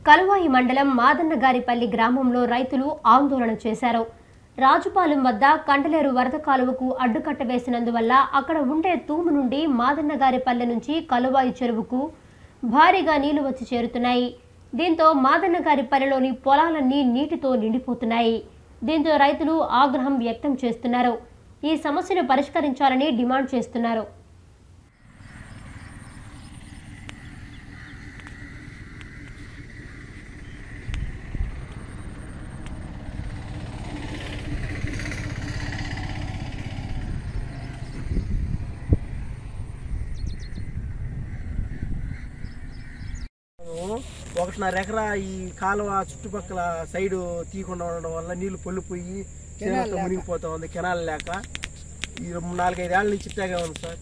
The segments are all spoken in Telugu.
కలువాయి మండలం మాదన్నగారిపల్లి గ్రామంలో రైతులు ఆందోళన చేశారు రాజుపాలెం వద్ద కండలేరు వరద కాలువకు అడ్డుకట్ట వేసినందువల్ల అక్కడ ఉండే తూము నుండి మాదన్నగారిపల్లె నుంచి కలువాయి చెరువుకు భారీగా నీళ్లు వచ్చి చేరుతున్నాయి దీంతో మాదన్నగారిపల్లెలోని పొలాలన్నీ నీటితో నిండిపోతున్నాయి దీంతో రైతులు ఆగ్రహం వ్యక్తం చేస్తున్నారు ఈ సమస్యను పరిష్కరించాలని డిమాండ్ చేస్తున్నారు ఒకటిన్నర ఎకరా ఈ కాలువ చుట్టుపక్కల సైడ్ తీయకుండా ఉండడం వల్ల నీళ్లు పొల్లిపోయి చేనంతా మునిగిపోతా ఉంది కెనాల్ లేక ఈ నాలుగైదేళ్ల నుంచి ఇట్టాగే ఉంది సార్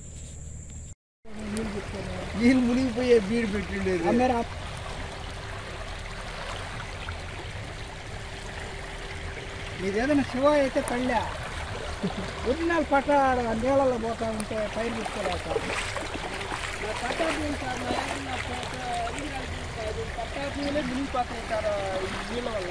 నీళ్ళు మునిగిపోయే బీడు పెట్టిండేది మీదేదైనా శివ అయితే పళ్ళా ఒరిజినల్ పట్ట నీళ్ళలో పోతా ఉంటే పైరు పెట్టుకోలేక పట్టాపులే మునిగిపోతాయి సార్ ఈ నీళ్ళ వల్ల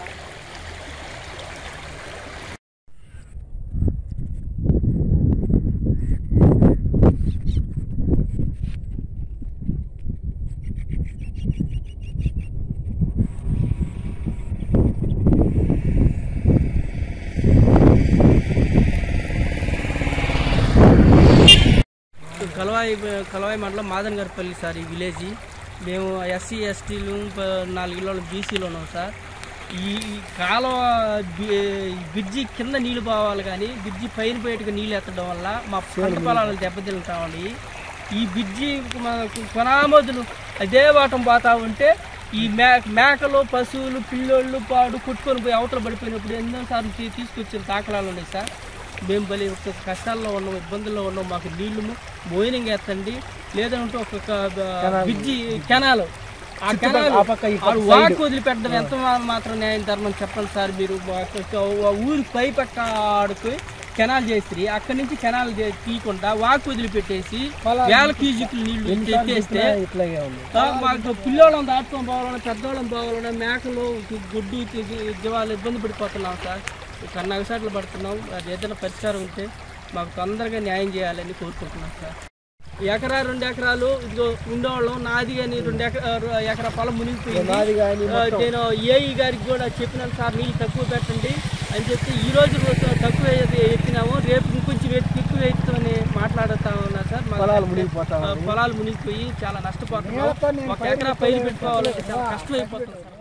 కలవాయి కలవాయి మండలం మాదన్ గారిపల్లి సార్ ఈ విలేజ్ మేము ఎస్సీ ఎస్టీలు నాలుగు ఇళ్ళ బీసీలు ఉన్నాం సార్ ఈ ఈ కాలువ బి- బ్రిడ్జి కింద నీళ్లు పోవాలి కానీ బ్రిడ్జి పైన బయటకు నీళ్ళు ఎత్తడం వల్ల మా పంట పొలాలు దెబ్బతింటామండి ఈ బ్రిడ్జి మనకు కొనామదులు అదే వాటం పోతా ఉంటే ఈ మే మేకలు పశువులు పిల్లోళ్ళు పాడు కొట్టుకొని పోయి అవతల పడిపోయినప్పుడు ఎన్నోసార్లు తీ- తీసుకొచ్చిన దాఖలాలు ఉన్నాయి సార్ మేము బలి ఒక కష్టాల్లో ఉన్నాం ఇబ్బందుల్లో ఉన్నాం మాకు నీళ్లు మోయినింగ్ ఎత్తండి లేదంటే ఒక్కొక్క బ్రిడ్జి కెనాల్ ఆ కెనాల్ ఆ వాక్ వదిలిపెట్టడం ఎంత మా- మాత్రం న్యాయం ధర్మం చెప్పండి సార్ మీరు మాకు ఒక ఊరి పై పక్క ఆడుకు కెనాల్ చేసి అక్కడి నుంచి కెనాల్ చే- తీయకుండా వాక్ వదిలిపెట్టేసి వేల క్యూజిక్లు నీళ్లు ఎత్తేస్తే ఇట్లాగే ఉంది ఆ, మాకు పిల్లోళ్ళని దాటుకొని పోవాలన్నా పెద్దోళ్ళని పోవాలన్నా మేకలు గుడ్డు తి- జీవాలు ఇబ్బంది పడిపోతున్నాం సార్ కన్నా అగసాట్లు పడుతున్నాం అది ఏదైనా పరిష్కారం ఉంటే మాకు తొందరగా న్యాయం చేయాలని కోరుకుంటున్నాం సార్ ఎకరా రెండు ఎకరాలు ఇదిగో ఉండేవాళ్ళం నాది కానీ రెండు ఎకరా ఎకరా పొలం మునిగిపోయింది నాది కానీ ఆ, నేను ఏఈ గారికి కూడా చెప్పినాను సార్ నీళ్ళు తక్కువ పెట్టండి అని చెప్పి ఈ రోజు తక్కువ ఎత్తినాము రేపు ఇంకొంచెం ఎత్తి ఎక్కువ ఎత్తుమని మాట్లాడుతా ఉన్నా సార్ మాకు పొలాలు మునిగిపోతా ఆ, పొలాలు మునిగిపోయి చాలా నష్టపోతున్నాం ఒక ఎకరా పైరు పెట్టుకోవాలంటే చాలా కష్టం అయిపోతుంది సార్